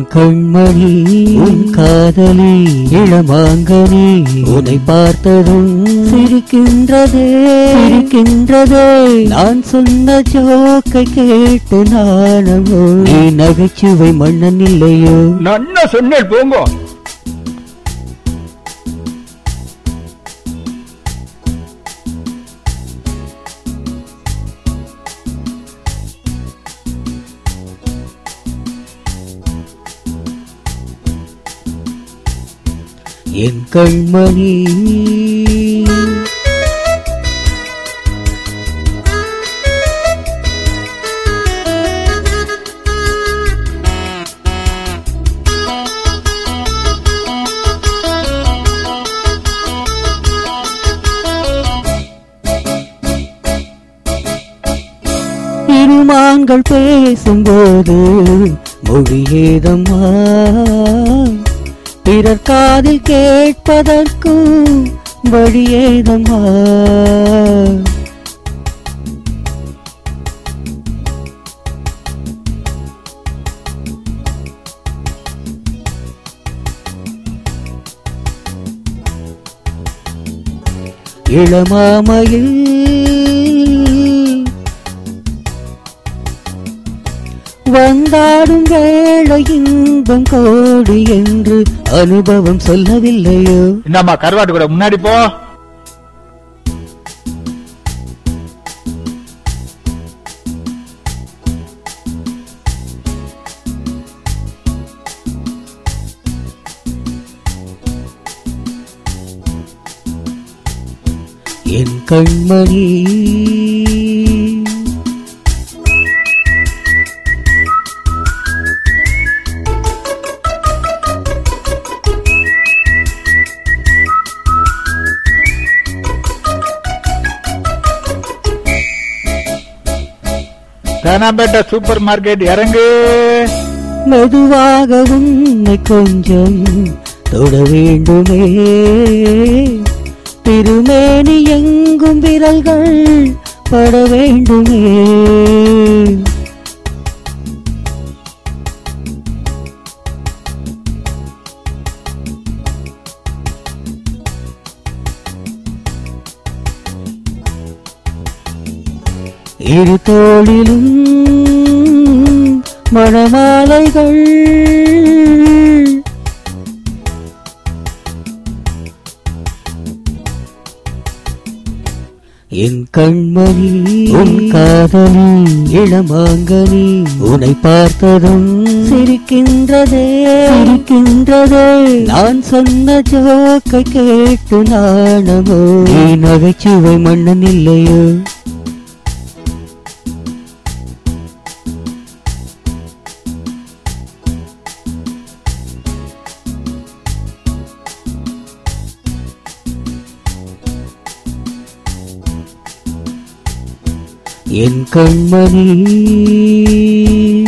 கண்மணி உன் காதலி இளமாங்கனி உன்னை பார்த்ததும் சிரிக்கின்றதே சிரிக்கின்றதே நான் சொன்ன ஜோக்கை கேட்டு நானமோ நீ நகைச்சுவை மன்னன் இல்லையோ நன்னா சொன்னேன் போங்க என் கண்மணி இருமான்கள் பேசும்போது மொழியேதம்மா பிறர் காதில் கேட்பதற்கும் வழியேதம்மா இளமாமையில் வந்தாடும் வேளை இன்பம் கோடி என்று அனுபவம் சொல்லவில்லையோ என்னம்மா கருவாட்டு கூட முன்னாடி போ என் கண்மணி தேனாம்பேட்டை சூப்பர் மார்க்கெட் இறங்கு மெதுவாக உன்னை கொஞ்சம் தொட வேண்டுமே திருமேனி எங்கும் விரல்கள் பட வேண்டுமே இரு தோளிலும் மணமாலைகள் என் கண்மணி உன் காதலி இளமாங்கனி உன்னை பார்த்ததும் சிரிக்கின்றதே சிரிக்கின்றதே நான் சொன்ன ஜோக்கை கேட்டு நாணமோ நீ நகைச்சுவை மன்னன் இல்லையோ என் கண்மணி